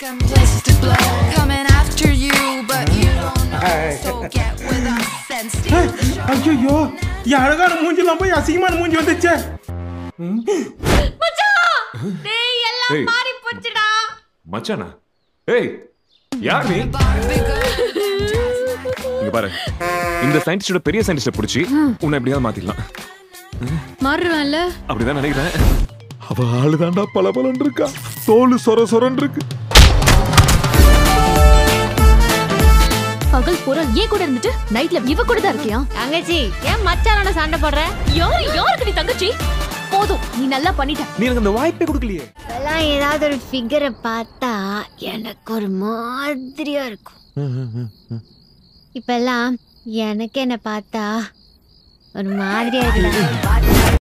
I'm twisted blood coming after you, but you don't know. So get with us and steal the show. ஐயோ என் அழகான மூஞ்சிலாம் போய் அசிங்கமான மூஞ்சி வந்துச்சே டேய் எல்லாம் ஏய். மாறி போச்சுடா மச்சானா ஏய் யார் நீ Barbie girl. இங்க பாரு இந்த சயின்டிஸ்டோட பெரிய சயின்டிஸ்ட புடிச்சு உன்னை எப்படியாவது மாத்திடலாம் மாறுவேன்ல அப்படிதான் நினைக்கிறேன் அவ ஆளுதாண்டா பல பலன் இருக்கா தோல் சொர சொரன் இருக்கு பகல் பூரா ஏன் கூட இருந்துட்டு நைட்ல இவ கூட தான் இருக்கியா தங்கச்சி ஏன் மச்சானோட சண்டை போடுற யாரு யாருக்கு நீ தங்கச்சி போதும் நீ நல்லா பண்ணிட்ட நீ எனக்கு அந்த வாய்ப்பே கொடுக்கலையே இப்பெல்லாம் ஏதாவது ஒரு ஃபிகரை பார்த்தா எனக்கு ஒரு மாதிரியா இருக்கும் இப்பெல்லாம் எனக்கு என்ன பார்த்தா ஒரு மாதிரியா இருக்குடா